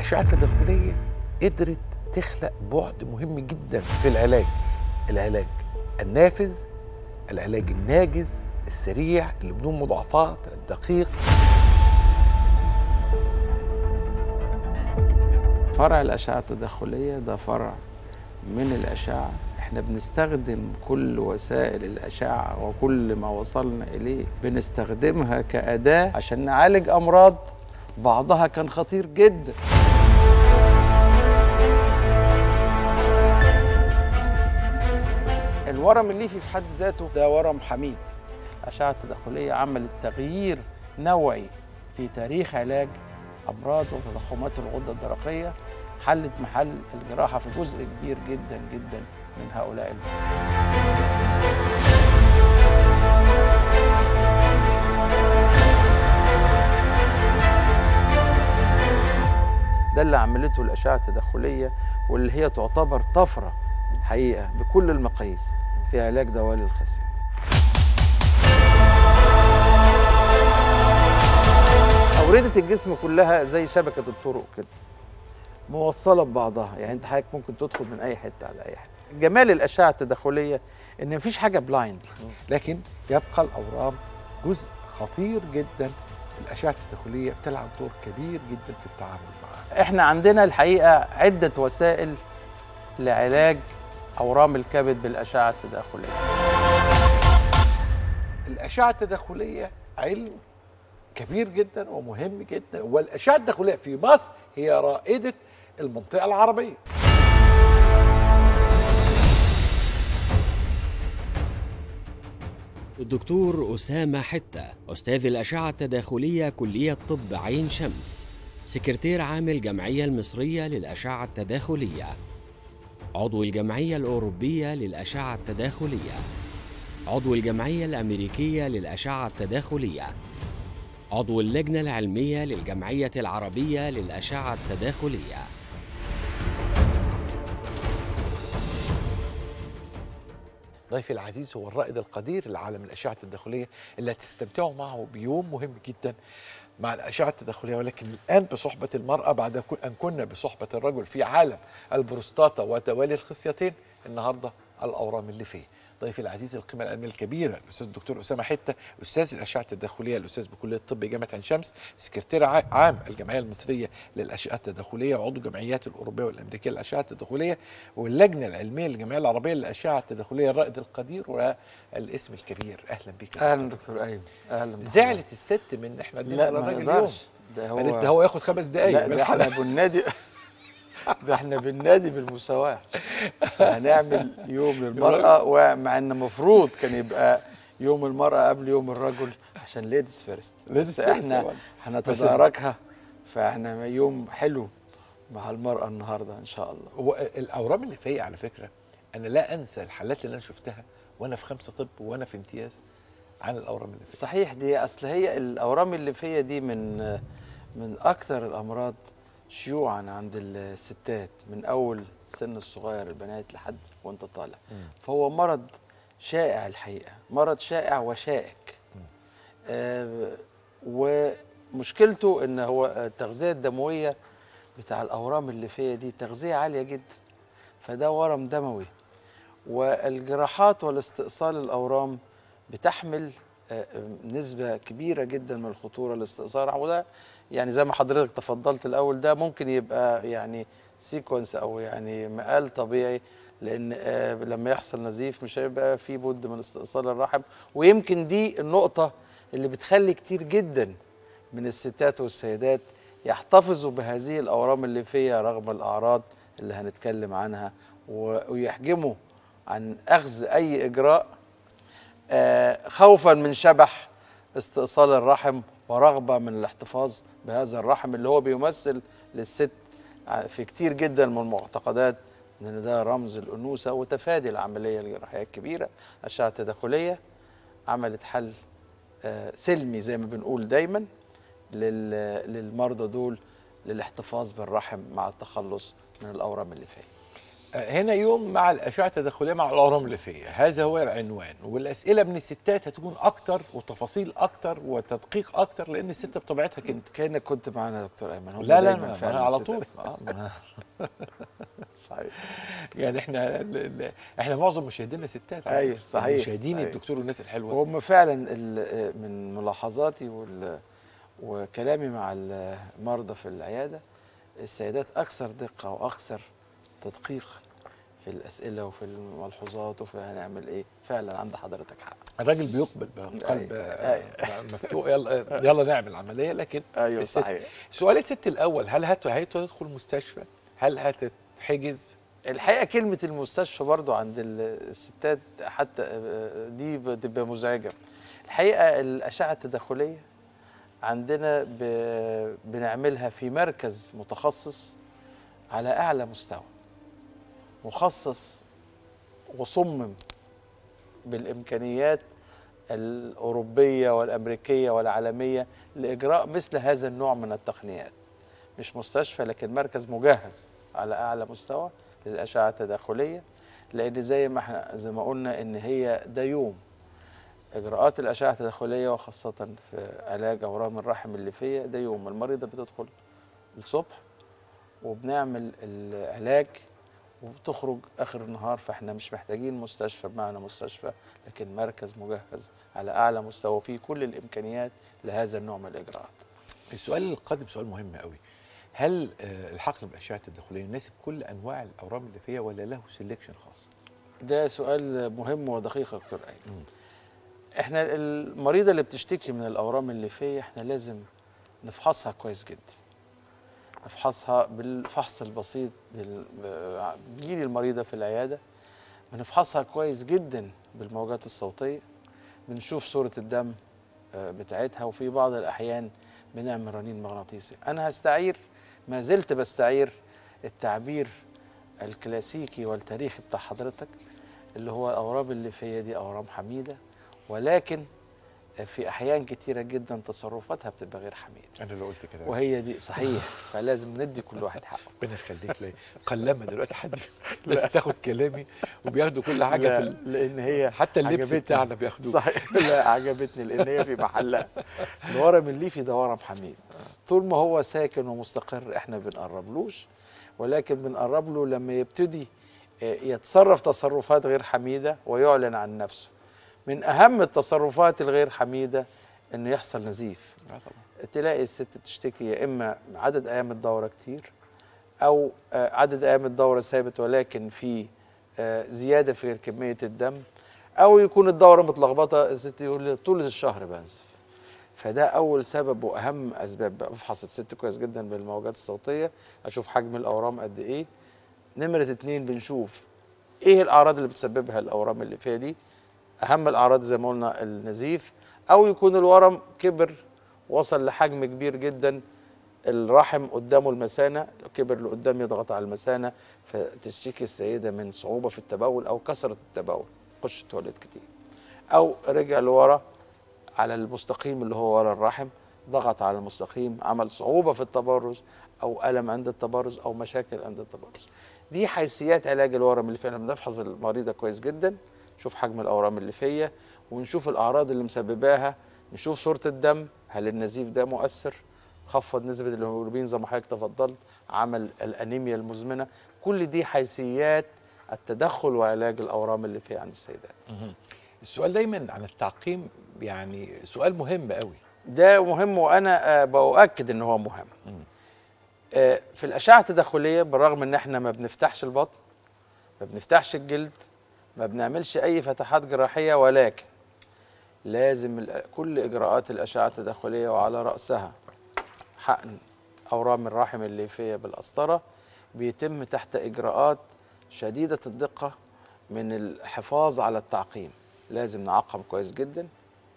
الاشعه التداخليه قدرت تخلق بعد مهم جدا في العلاج العلاج النافذ العلاج الناجز السريع اللي بدون مضاعفات الدقيق فرع الأشعة التداخلية ده فرع من الأشعة احنا بنستخدم كل وسائل الأشعة وكل ما وصلنا إليه بنستخدمها كأداة عشان نعالج أمراض بعضها كان خطير جدا الورم الليفي في حد ذاته ده ورم حميد الأشعة التداخلية عملت تغيير نوعي في تاريخ علاج أمراض وتضخمات الغدة الدرقية حلت محل الجراحة في جزء كبير جدا جدا من هؤلاء المرضى ده اللي عملته الأشعة التداخلية واللي هي تعتبر طفرة حقيقة بكل المقاييس في علاج دوالي الخصية أوردة الجسم كلها زي شبكة الطرق كده موصلة ببعضها يعني أنت حضرتك ممكن تدخل من أي حتة على أي حتة جمال الأشعة التداخلية إن مفيش حاجة بلايند لكن يبقى الاورام جزء خطير جدا الاشعه التداخليه بتلعب دور كبير جدا في التعامل معها احنا عندنا الحقيقه عده وسائل لعلاج اورام الكبد بالاشعه التداخليه الاشعه التداخليه علم كبير جدا ومهم جدا والاشعه التداخليه في مصر هي رائده المنطقه العربيه الدكتور أسامة حتة أستاذ الأشعة التداخلية كلية طب عين شمس سكرتير عام الجمعية المصرية للأشعة التداخلية عضو الجمعية الأوروبية للأشعة التداخلية عضو الجمعية الأمريكية للأشعة التداخلية عضو اللجنة العلمية للجمعية العربية للأشعة التداخلية ضيفي العزيز هو الرائد القدير لعالم الاشعه التداخليه اللي هتستمتعوا معه بيوم مهم جدا مع الاشعه التداخليه ولكن الان بصحبه المراه بعد ان كنا بصحبه الرجل في عالم البروستاتا وتوالي الخصيتين النهارده الاورام الليفيه ضيفي العزيز القيمه العلميه الكبيره الاستاذ الدكتور اسامه حته استاذ الاشعه التداخليه الاستاذ بكليه الطب جامعه عين شمس سكرتير عام الجمعيه المصريه للاشعه التداخليه وعضو الجمعيات الاوروبيه والامريكيه للاشعه التداخليه واللجنه العلميه للجمعيه العربيه للاشعه التداخليه الرائد القدير والاسم الكبير اهلا بك اهلا دكتور ايمن اهلا زعلت الست من احنا ادينا لا ما الراجل اليوم نقدرش ده قالت هو ده هو ياخد خمس دقايق لا من ده احنا الحلقه بالنادي ده احنا بالنادي بالمساواة هنعمل يوم للمرأة ومع ان المفروض كان يبقى يوم المرأة قبل يوم الرجل عشان ليديز فيرست بس Ladies first احنا طبعاً. هنتداركها فاحنا يوم حلو مع المرأة النهاردة ان شاء الله هو الاورام اللي فيا على فكره انا لا انسى الحالات اللي انا شفتها وانا في خمسه طب وانا في امتياز عن الاورام اللي فيا صحيح دي اصل هي الاورام اللي فيا دي من من اكثر الامراض شيوعا عند الستات من اول السن الصغير البنات لحد وانت طالع فهو مرض شائع الحقيقه مرض شائع وشائك آه ومشكلته ان هو التغذيه الدمويه بتاع الاورام اللي فيا دي تغذيه عاليه جدا فده ورم دموي والجراحات والاستئصال الاورام بتحمل آه، نسبة كبيرة جدا من الخطورة لاستئصال وده يعني زي ما حضرتك تفضلت الأول ده ممكن يبقى يعني سيكونس أو يعني مقال طبيعي لأن آه، لما يحصل نزيف مش هيبقى في بد من استئصال الرحم ويمكن دي النقطة اللي بتخلي كتير جدا من الستات والسيدات يحتفظوا بهذه الأورام الليفية رغم الأعراض اللي هنتكلم عنها و- ويحجموا عن أخذ أي إجراء آه، خوفا من شبح استئصال الرحم ورغبه من الاحتفاظ بهذا الرحم اللي هو بيمثل للست ع- في كتير جدا من المعتقدات ان ده رمز الانوثه وتفادي العمليه الجراحيه الكبيره الاشعه التداخليه عملت حل آه، سلمي زي ما بنقول دايما لل- للمرضى دول للاحتفاظ بالرحم مع التخلص من الاورام اللي فيه هنا يوم مع الأشعة التداخلية مع الأورام الليفية هذا هو العنوان والأسئلة من الستات هتكون أكتر وتفاصيل أكتر وتدقيق أكتر لأن الست بطبيعتها كده انت كانك كنت معانا يا دكتور ايمن هم لا لا دايماً ما فعلاً أنا على الستات. طول آه، ما- صحيح يعني احنا ال- ال- احنا معظم مشاهدينا ستات على أيوة، فكرة. صحيح، مشاهدين أيوة. الدكتور والناس الحلوة وهم فعلا ال- من ملاحظاتي وال- وكلامي مع المرضى في العياده السيدات اكثر دقه واكثر تدقيق في الاسئله وفي الملحوظات وفي هنعمل ايه فعلا عند حضرتك حق الراجل بيقبل بقلب أيوة، آه، مفتوح يلا يلا نعمل عملية لكن ايوه الست- صحيح سؤال الست الأول هل هت- هتدخل مستشفى؟ هل هتتحجز؟ الحقيقه كلمه المستشفى برضو عند ال- الستات حتى آه، دي بتبقى مزعجه الحقيقه الاشعه التداخليه عندنا ب- بنعملها في مركز متخصص على اعلى مستوى مخصص وصمم بالامكانيات الاوروبيه والامريكيه والعالميه لاجراء مثل هذا النوع من التقنيات مش مستشفى لكن مركز مجهز على اعلى مستوى للاشعه التداخليه لان زي ما احنا زي ما قلنا ان هي ده يوم اجراءات الاشعه التداخليه وخاصه في علاج اورام الرحم الليفيه ده يوم المريضه بتدخل الصبح وبنعمل العلاج وبتخرج اخر النهار فاحنا مش محتاجين مستشفى بمعنى مستشفى لكن مركز مجهز على اعلى مستوى فيه كل الامكانيات لهذا النوع من الاجراءات السؤال القادم سؤال مهم قوي هل آه، الحقن بالاشعه التداخليه يناسب كل انواع الاورام الليفيه ولا له سيلكشن خاص؟ ده سؤال مهم ودقيق يا دكتور ايمن احنا المريضه اللي بتشتكي من الاورام الليفيه احنا لازم نفحصها كويس جدا نفحصها بالفحص البسيط بال- بتجيلي المريضه في العياده بنفحصها كويس جدا بالموجات الصوتيه بنشوف صوره الدم آه، بتاعتها وفي بعض الاحيان بنعمل رنين مغناطيسي انا هستعير ما زلت بستعير التعبير الكلاسيكي والتاريخي بتاع حضرتك اللي هو الاورام الليفيه دي اورام حميده ولكن في احيان كتيره جدا تصرفاتها بتبقى غير حميده انا اللي قلت كده وهي دي صحيح فلازم ندي كل واحد حقه ربنا يخليك لي قلما دلوقتي حد لازم تاخد كلامي وبياخدوا كل حاجه لا، في ال... لان هي حتى اللبس عجبتني. بتاعنا بياخدوه صحيح لا عجبتني لان هي في محلها الورم الليفي ده ورم حميد طول ما هو ساكن ومستقر احنا بنقربلوش ولكن بنقرب له لما يبتدي آه، يتصرف تصرفات غير حميده ويعلن عن نفسه من اهم التصرفات الغير حميده انه يحصل نزيف آه طبعا تلاقي الست تشتكي يا اما عدد ايام الدوره كتير او آه، عدد ايام الدوره ثابت ولكن في آه، زياده في كميه الدم او يكون الدوره متلخبطه الست يقول لي طول الشهر بنزف فده اول سبب واهم اسباب بفحص الست كويس جدا بالموجات الصوتيه اشوف حجم الاورام قد ايه نمره اتنين بنشوف ايه الاعراض اللي بتسببها الاورام اللي فيها دي اهم الاعراض زي ما قلنا النزيف او يكون الورم كبر وصل لحجم كبير جدا الرحم قدامه المثانه لو كبر لقدام يضغط على المثانه فتشتكي السيده من صعوبه في التبول او كثره التبول خش التواليت كتير او رجع لورا على المستقيم اللي هو ورا الرحم ضغط على المستقيم عمل صعوبه في التبرز او الم عند التبرز او مشاكل عند التبرز دي حيثيات علاج الورم اللي فينا بنفحص المريضه كويس جدا نشوف حجم الاورام اللي فيا ونشوف الاعراض اللي مسبباها نشوف صوره الدم هل النزيف ده مؤثر خفض نسبه الهيموجلوبين زي ما حضرتك تفضلت عمل الانيميا المزمنه كل دي حيثيات التدخل وعلاج الاورام اللي فيها عند السيدات السؤال دايما عن التعقيم يعني سؤال مهم قوي ده مهم وانا آه، باؤكد ان هو مهم آه، في الاشعه التداخليه بالرغم ان احنا ما بنفتحش البطن ما بنفتحش الجلد ما بنعملش اي فتحات جراحيه ولكن لازم ال- كل اجراءات الاشعه التداخليه وعلى راسها حقن اورام الرحم الليفيه بالقسطره بيتم تحت اجراءات شديده الدقه من الحفاظ على التعقيم لازم نعقم كويس جدا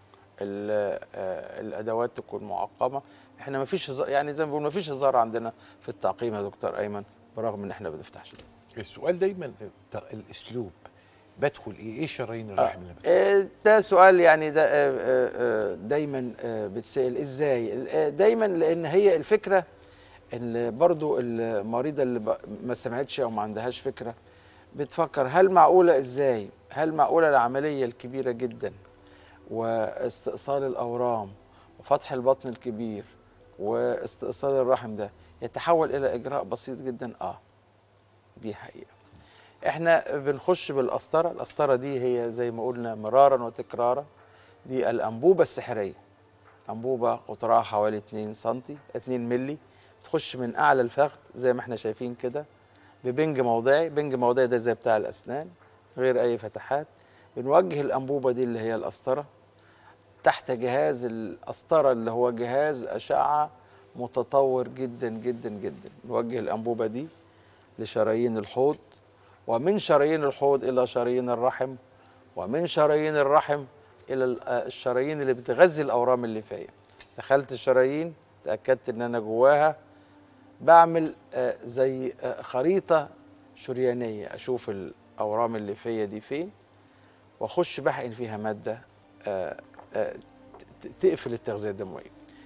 ال- آه، الادوات تكون معقمه احنا ما فيش هزار يعني زي ما بنقول ما فيش هزار عندنا في التعقيم يا دكتور ايمن برغم ان احنا ما بنفتحش السؤال دايما الت- الاسلوب بدخل ايه ايه شرايين الرحم اللي بدخل آه، ده سؤال يعني ده آه، آه، آه، دايما آه، بتسال ازاي آه، دايما لان هي الفكره ان برضو المريضه اللي ب- ما سمعتش او ما عندهاش فكره بتفكر هل معقوله ازاي هل معقوله العمليه الكبيره جدا واستئصال الاورام وفتح البطن الكبير واستئصال الرحم ده يتحول الى اجراء بسيط جدا اه دي حقيقه احنا بنخش بالقسطره القسطره دي هي زي ما قلنا مرارا وتكرارا دي الانبوبه السحريه انبوبه قطرها حوالي 2 سم 2 مللي تخش من اعلى الفخذ زي ما احنا شايفين كده ببنج موضعي بنج موضعي ده زي بتاع الاسنان غير اي فتحات بنوجه الانبوبه دي اللي هي القسطره تحت جهاز القسطره اللي هو جهاز اشعه متطور جدا جدا جدا نوجه الانبوبه دي لشرايين الحوض ومن شرايين الحوض الى شرايين الرحم ومن شرايين الرحم الى ال- آه الشرايين اللي بتغذي الاورام الليفيه دخلت الشرايين تاكدت ان انا جواها بعمل آه، زي آه، خريطه شريانيه اشوف الاورام الليفيه دي فين واخش بحقن فيها ماده آه، آه، ت- ت- تقفل التغذيه الدمويه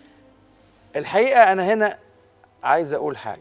الحقيقه انا هنا عايز اقول حاجه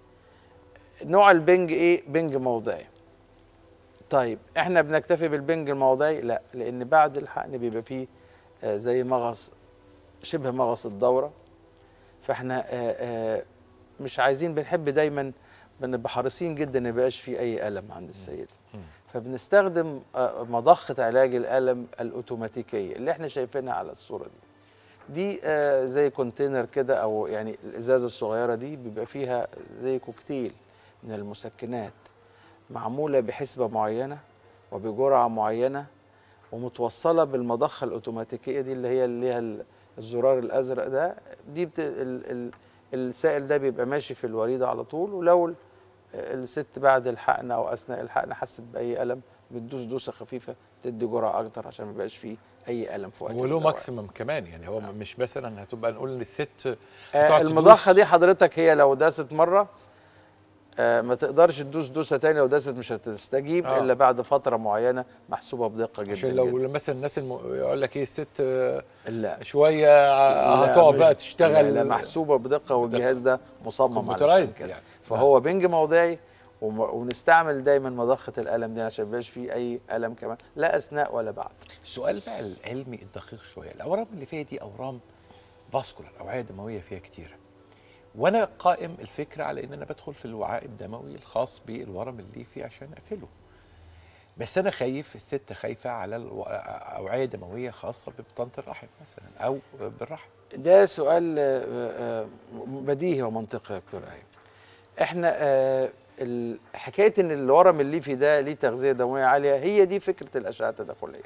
نوع البنج ايه بنج موضعي طيب احنا بنكتفي بالبنج الموضعي لا لان بعد الحقن بيبقى فيه آه، زي مغص شبه مغص الدوره فاحنا آه، آه، مش عايزين بنحب دايما بنبقى حريصين جدا ما يبقاش في اي الم عند السيد فبنستخدم آه، مضخه علاج الالم الاوتوماتيكيه اللي احنا شايفينها على الصوره دي دي آه، زي كونتينر كده او يعني الازازه الصغيره دي بيبقى فيها زي كوكتيل من المسكنات معموله بحسبه معينه وبجرعه معينه ومتوصله بالمضخه الاوتوماتيكيه دي اللي هي اللي هي الزرار الازرق ده دي بت... ال... ال... السائل ده بيبقى ماشي في الوريده على طول ولو ال- الست بعد الحقن او اثناء الحقن حست باي الم بتدوس دوسه خفيفه تدي جرعه اكتر عشان ما يبقاش فيه اي الم في وقت وله الدواء. ماكسيمم كمان يعني هو مش مثلا هتبقى نقول للست آه، هتقعد المضخه تدوس. دي حضرتك هي لو داست مره آه، ما تقدرش تدوس دوسه تاني لو داست مش هتستجيب آه. الا بعد فتره معينه محسوبه بدقه جدا عشان لو جدا. مثلا الناس الم... يقول لك ايه الست آه، لا شويه لا، هتقعد مش- بقى تشتغل لا, لا محسوبه بدقه والجهاز ده مصمم على Computerized كده يعني. فهو بنج موضعي وم- ونستعمل دايما مضخه الالم دي عشان ما يبقاش فيه اي الم كمان لا اثناء ولا بعد السؤال بقى العلمي الدقيق شويه الاورام اللي فيها دي اورام فاسكولار اوعيه دمويه فيها كتيره وانا قائم الفكره على ان انا بدخل في الوعاء الدموي الخاص بالورم اللي فيه عشان اقفله بس انا خايف الست خايفه على الو- اوعيه دمويه خاصه ببطانه الرحم مثلا او بالرحم ده سؤال آه، آه، بديهي ومنطقي يا دكتور ايمن احنا آه، ال- حكايه ان الورم الليفي ده ليه تغذيه دمويه عاليه هي دي فكره الاشعه التداخليه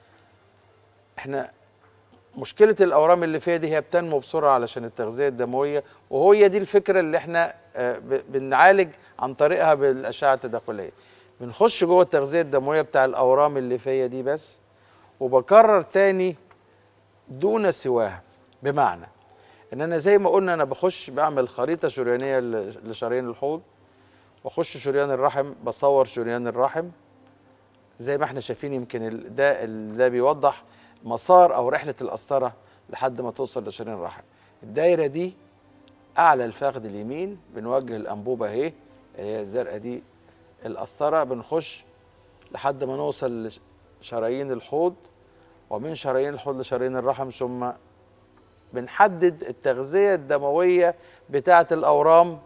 احنا مشكله الاورام الليفيه دي هي بتنمو بسرعه علشان التغذيه الدمويه وهي دي الفكره اللي احنا آه، ب- بنعالج عن طريقها بالاشعه التداخليه بنخش جوه التغذيه الدمويه بتاع الاورام الليفيه دي بس وبكرر تاني دون سواها بمعنى ان انا زي ما قلنا انا بخش بعمل خريطه شريانيه ل- لشرايين الحوض واخش شريان الرحم بصور شريان الرحم زي ما احنا شايفين يمكن ال- ده ال- ده بيوضح مسار او رحله القسطره لحد ما توصل لشريان الرحم الدايره دي اعلى الفخذ اليمين بنوجه الانبوبه اهي اللي هي الزرقاء دي القسطره بنخش لحد ما نوصل لشرايين الحوض ومن شرايين الحوض لشرايين الرحم ثم بنحدد التغذية الدموية بتاعة الأورام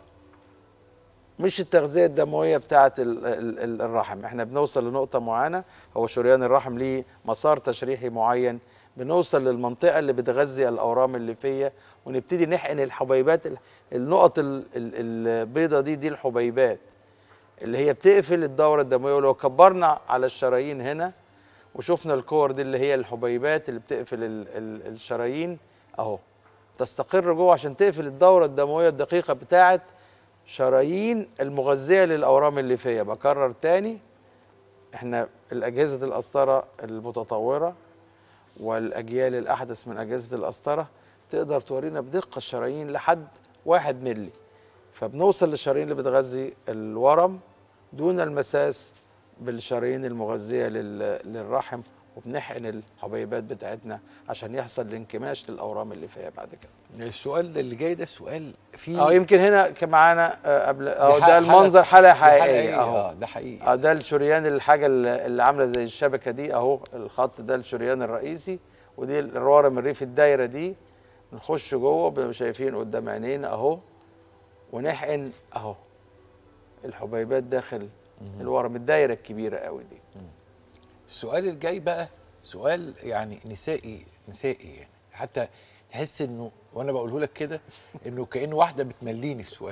مش التغذية الدموية بتاعة ال- ال- ال- الرحم احنا بنوصل لنقطة معينة هو شريان الرحم ليه مسار تشريحي معين بنوصل للمنطقة اللي بتغذي الأورام الليفية ونبتدي نحقن الحبيبات ال- النقط ال- ال- البيضة دي دي الحبيبات اللي هي بتقفل الدورة الدموية ولو كبرنا على الشرايين هنا وشفنا الكور دي اللي هي الحبيبات اللي بتقفل ال ال الشرايين اهو تستقر جوه عشان تقفل الدورة الدموية الدقيقة بتاعت شرايين المغذية للأورام الليفية بكرر تاني احنا الأجهزة القسطرة المتطورة والأجيال الأحدث من أجهزة القسطرة تقدر تورينا بدقة الشرايين لحد واحد ملي فبنوصل للشرايين اللي بتغذي الورم دون المساس بالشرايين المغذية لل- للرحم وبنحقن الحبيبات بتاعتنا عشان يحصل الانكماش للاورام اللي فيها بعد كده السؤال ده اللي جاي ده سؤال فيه اه يمكن هنا كان معانا آه، قبل اهو حلقة- ده المنظر حلقه ده حقيقي، حقيقيه اهو اه ده حقيقي اه ده الشريان الحاجه اللي اللي عامله زي الشبكه دي اهو الخط ده الشريان الرئيسي ودي الروارم الريف الدايره دي نخش جوه بنبقى شايفين قدام عينينا اهو ونحقن اهو الحبيبات داخل الورم الدايره الكبيره قوي دي السؤال الجاي بقى سؤال يعني نسائي نسائي يعني حتى تحس انه وانا بقوله لك كده انه كأن واحده بتمليني السؤال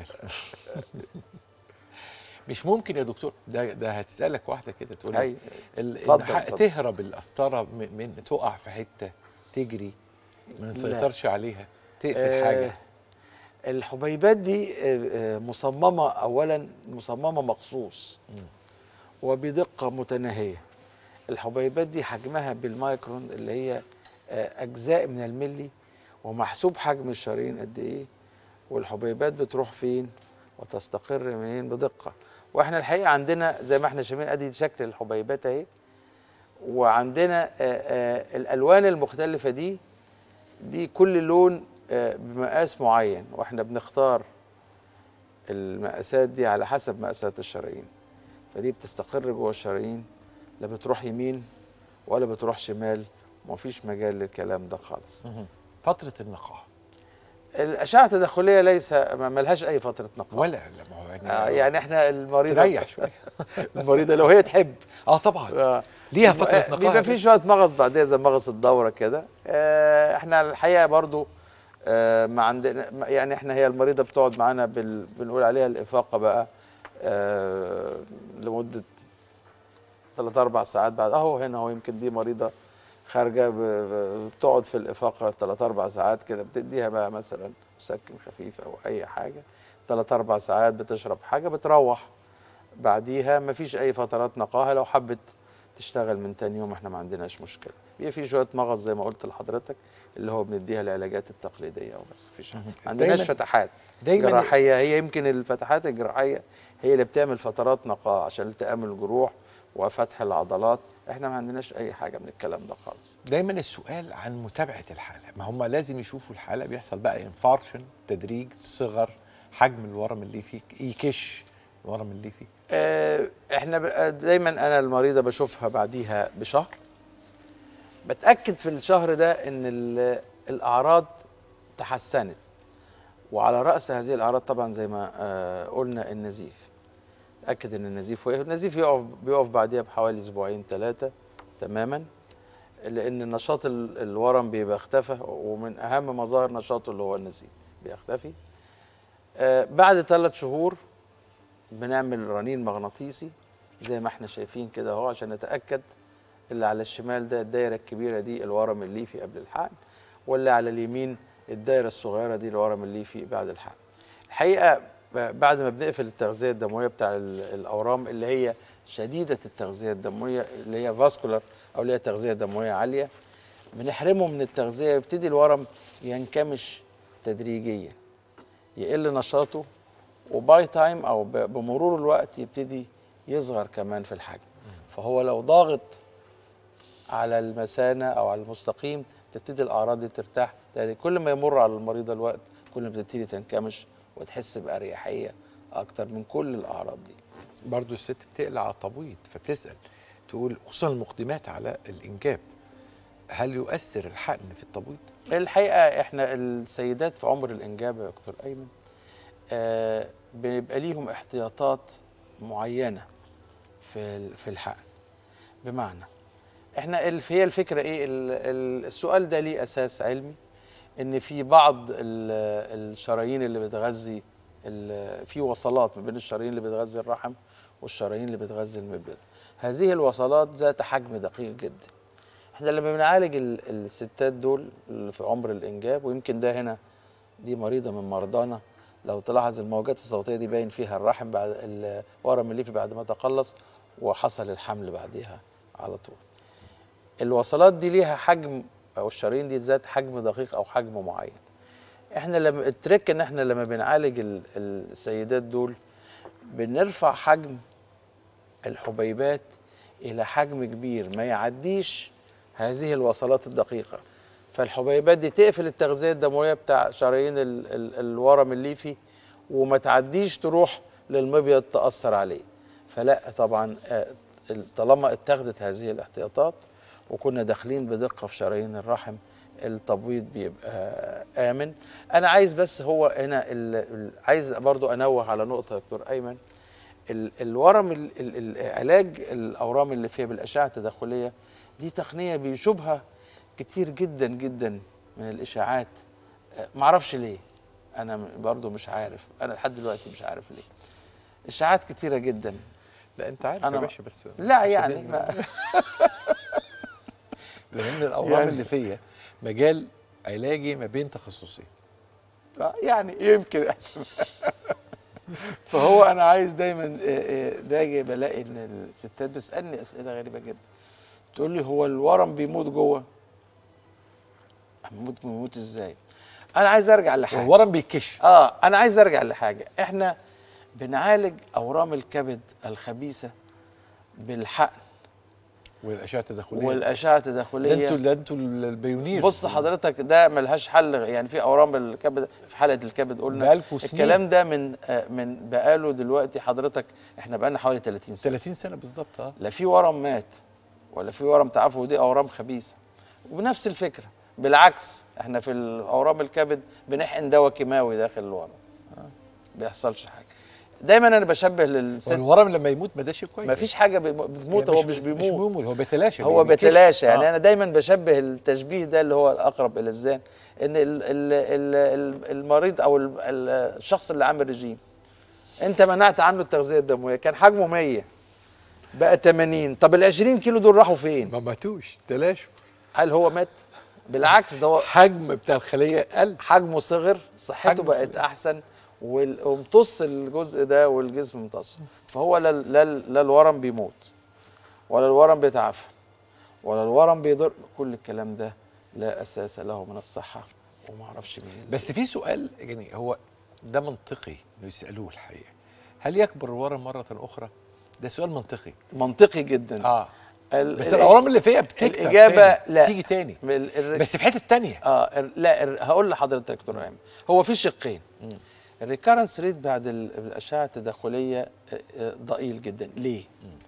مش ممكن يا دكتور ده ده هتسالك واحده كده تقول لي أيوة. ال- اتفضل، الح- اتفضل. تهرب القسطره من, من تقع في حته تجري ما نسيطرش عليها تقفل آه، حاجه الحبيبات دي آه، آه، مصممه اولا مصممه مخصوص وبدقه متناهيه الحبيبات دي حجمها بالمايكرون اللي هي آه، اجزاء من الملي ومحسوب حجم الشرايين قد ايه والحبيبات بتروح فين وتستقر منين بدقه واحنا الحقيقه عندنا زي ما احنا شايفين ادي شكل الحبيبات اهي وعندنا آه، آه، الالوان المختلفه دي دي كل لون آه، بمقاس معين واحنا بنختار المقاسات دي على حسب مقاسات الشرايين فدي بتستقر جوه الشرايين لا بتروح يمين ولا بتروح شمال ومفيش مجال للكلام ده خالص فتره النقاهه الاشعه التدخليه ليس ما ملهاش اي فتره نقاهه ولا لا ما هو يعني, آه يعني احنا المريضه استريح شويه المريضه لو هي تحب اه طبعا آه، ليها فتره آه، نقاهه بيبقى في شويه مغص بعدين زي مغص الدوره كده آه، احنا الحقيقه برضو آه، ما عندنا ما- يعني احنا هي المريضه بتقعد معانا بال... بنقول عليها الافاقه بقى آه، لمده ثلاث اربع ساعات بعد اهو هنا هو يمكن دي مريضه خارجه ب- ب- بتقعد في الافاقه ثلاث اربع ساعات كده بتديها بقى مثلا مسكن خفيف او اي حاجه ثلاث اربع ساعات بتشرب حاجه بتروح بعديها مفيش اي فترات نقاهه لو حبت تشتغل من تاني يوم احنا ما عندناش مشكله بيبقى في شويه مغص زي ما قلت لحضرتك اللي هو بنديها العلاجات التقليديه وبس مفيش ما عندناش دايماً- فتحات دايماً- جراحيه هي يمكن الفتحات الجراحيه هي اللي بتعمل فترات نقاهه عشان التئام الجروح وفتح العضلات احنا ما عندناش اي حاجه من الكلام ده خالص دايما السؤال عن متابعه الحاله ما هم لازم يشوفوا الحاله بيحصل بقى انفارشن تدريج صغر حجم الورم اللي فيك يكش الورم اللي فيه آه، احنا بقى دايما انا المريضه بشوفها بعديها بشهر بتاكد في الشهر ده ان ال- الاعراض تحسنت وعلى راس هذه الاعراض طبعا زي ما آه، قلنا النزيف اتاكد ان النزيف وقف النزيف يقف بيقف بعديها بحوالي اسبوعين ثلاثه تماما لان نشاط ال- الورم بيبقى اختفى ومن اهم مظاهر نشاطه اللي هو النزيف بيختفي آه، بعد ثلاث شهور بنعمل رنين مغناطيسي زي ما احنا شايفين كده اهو عشان نتاكد اللي على الشمال ده الدايره الكبيره دي الورم الليفي قبل الحقن واللي على اليمين الدايره الصغيره دي الورم الليفي بعد الحقن الحقيقه ب- بعد ما بنقفل التغذيه الدمويه بتاع ال- الاورام اللي هي شديده التغذيه الدمويه اللي هي فاسكولار او اللي هي تغذيه دمويه عاليه بنحرمه من التغذيه يبتدي الورم ينكمش تدريجيا يقل نشاطه وباي تايم او ب- بمرور الوقت يبتدي يصغر كمان في الحجم فهو لو ضاغط على المثانه او على المستقيم تبتدي الاعراض دي ترتاح يعني كل ما يمر على المريضه الوقت كل ما بتبتدي تنكمش وتحس باريحيه اكتر من كل الاعراض دي برضو الست بتقلع على التبويض فبتسال تقول خصوصا المقدمات على الانجاب هل يؤثر الحقن في التبويض؟ الحقيقه احنا السيدات في عمر الانجاب يا دكتور ايمن آه بيبقى ليهم احتياطات معينه في ال- في الحقن بمعنى احنا ال- هي الفكره ايه ال- ال- السؤال ده ليه اساس علمي ان في بعض ال- الشرايين اللي بتغذي ال- في وصلات ما بين الشرايين اللي بتغذي الرحم والشرايين اللي بتغذي المبيض هذه الوصلات ذات حجم دقيق جدا احنا لما بنعالج ال- الستات دول اللي في عمر الانجاب ويمكن ده هنا دي مريضه من مرضانا لو تلاحظ الموجات الصوتيه دي باين فيها الرحم بعد الورم الليفي بعد ما تقلص وحصل الحمل بعديها على طول الوصلات دي ليها حجم او الشرايين دي ذات حجم دقيق او حجم معين احنا لما التريك ان احنا لما بنعالج ال- السيدات دول بنرفع حجم الحبيبات الى حجم كبير ما يعديش هذه الوصلات الدقيقه فالحبيبات دي تقفل التغذيه الدمويه بتاع شرايين ال ال الورم الليفي وما تعديش تروح للمبيض تاثر عليه فلا طبعا آه، طالما اتخذت هذه الاحتياطات وكنا داخلين بدقه في شرايين الرحم التبويض بيبقى امن انا عايز بس هو هنا ال- ال- عايز برضو انوه على نقطه يا دكتور ايمن ال- الورم ال- ال- ال- علاج الاورام اللي فيها بالاشعه التداخليه دي تقنيه بيشوبها كتير جدا جدا من الاشاعات آه، معرفش ليه انا م- برضو مش عارف انا لحد دلوقتي مش عارف ليه اشاعات كتيره جدا لا انت عارف أنا يا ما- باشا بس لا مش يعني عايزين- ما لان الاورام يعني- اللي فيا مجال علاجي ما بين تخصصين يعني يمكن فهو انا عايز دايما آه، آه، دايما بلاقي ان الستات بتسالني اسئله غريبه جدا تقول لي هو الورم بيموت جوه بيموت بيموت ازاي انا عايز ارجع لحاجه الورم بيكش اه انا عايز ارجع لحاجه احنا بنعالج اورام الكبد الخبيثه بالحقن والاشعه التداخليه والاشعه ده التداخليه انتوا ده انتوا البيونير بص حضرتك ده ملهاش حل يعني في اورام الكبد في حلقه الكبد قلنا بقالكوا سنين. الكلام ده من آه، من بقاله دلوقتي حضرتك احنا بقالنا حوالي 30 سنه 30 سنه بالظبط اه لا في ورم مات ولا في ورم تعافى ودي اورام خبيثه وبنفس الفكره بالعكس احنا في الاورام الكبد بنحقن دواء كيماوي داخل الورم آه، بيحصلش حاجه دايما انا بشبه للست والورم لما يموت ما ده شيء كويس ما فيش حاجه بيمو- بتموت يعني هو مش بيموت مش بيموت هو بيتلاشى هو بيكش. بيتلاشى يعني آه. انا دايما بشبه التشبيه ده اللي هو الاقرب الى الذهن ان ال ال ال ال المريض او ال ال الشخص اللي عامل رجيم انت منعت عنه التغذيه الدمويه كان حجمه 100 بقى 80 طب ال 20 كيلو دول راحوا فين ما ماتوش تلاشوا هل هو مات بالعكس ده هو حجم بتاع الخليه قل حجمه صغر صحته حجمه بقت صغر. احسن وال- وامتص الجزء ده والجسم امتص فهو لا لا لا الورم بيموت ولا الورم بيتعافى ولا الورم بيضر كل الكلام ده لا اساس له من الصحه وما اعرفش مين اللي- بس في سؤال يعني هو ده منطقي انه يسالوه الحقيقه هل يكبر الورم مره اخرى ده سؤال منطقي منطقي جدا اه ال- بس ال- الاورام اللي فيها بتكتر الإجابة تاني. لا. تيجي تاني ال- ال- بس في حته تانية اه ال- لا ال- هقول لحضرتك يا دكتور ايمن هو في شقين الريكارنس ريت بعد ال- الاشعه التداخليه آه، آه، ضئيل جدا ليه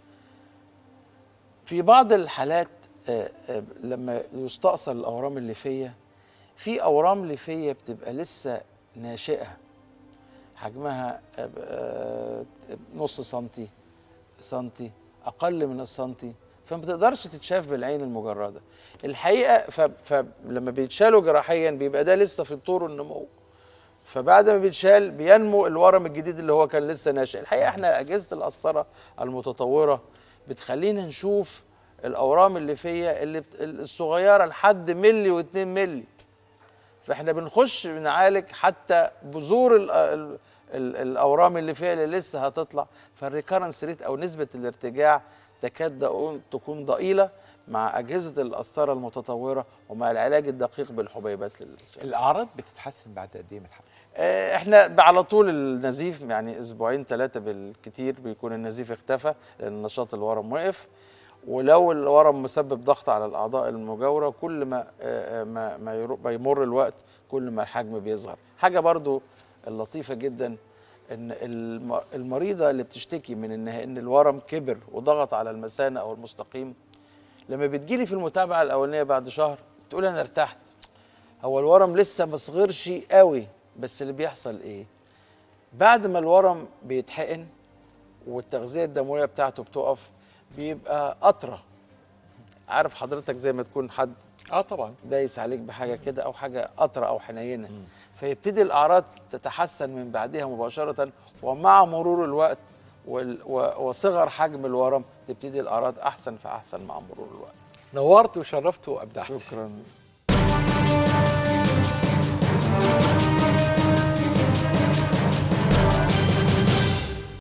في بعض الحالات آه، آه، لما يستأصل الاورام الليفيه في اورام ليفيه بتبقى لسه ناشئه حجمها آه، آه، نص سنتي سنتي اقل من السنتي فما بتقدرش تتشاف بالعين المجرده الحقيقه ف- فلما بيتشالوا جراحيا بيبقى ده لسه في طور النمو فبعد ما بيتشال بينمو الورم الجديد اللي هو كان لسه ناشئ الحقيقه احنا اجهزه القسطره المتطوره بتخلينا نشوف الاورام الليفيه اللي بت- الصغيره لحد ملي واتنين ملي فاحنا بنخش بنعالج حتى بذور ال ال ال الاورام اللي فيها اللي لسه هتطلع فالريكارنس ريت او نسبه الارتجاع تكاد دقون- تكون ضئيله مع اجهزه القسطره المتطوره ومع العلاج الدقيق بالحبيبات للشلل. الاعراض بتتحسن بعد قد ايه من الحمل آه، احنا على طول النزيف يعني اسبوعين ثلاثه بالكتير بيكون النزيف اختفى لان نشاط الورم وقف ولو الورم مسبب ضغط على الاعضاء المجاوره كل ما آه، آه، ما ما يرو- ما يمر الوقت كل ما الحجم بيظهر حاجه برضو اللطيفه جدا ان الم- المريضه اللي بتشتكي من ان ان الورم كبر وضغط على المثانه او المستقيم لما بتجيلي في المتابعه الاولانيه بعد شهر تقول انا ارتحت هو الورم لسه ما صغرش قوي بس اللي بيحصل ايه بعد ما الورم بيتحقن والتغذيه الدمويه بتاعته بتقف بيبقى قطره عارف حضرتك زي ما تكون حد اه طبعا دايس عليك بحاجه كده او حاجه قطره او حنينه فيبتدي الاعراض تتحسن من بعدها مباشره ومع مرور الوقت وال- و- وصغر حجم الورم تبتدي الاعراض احسن فاحسن مع مرور الوقت نورت وشرفت وابدعت شكرا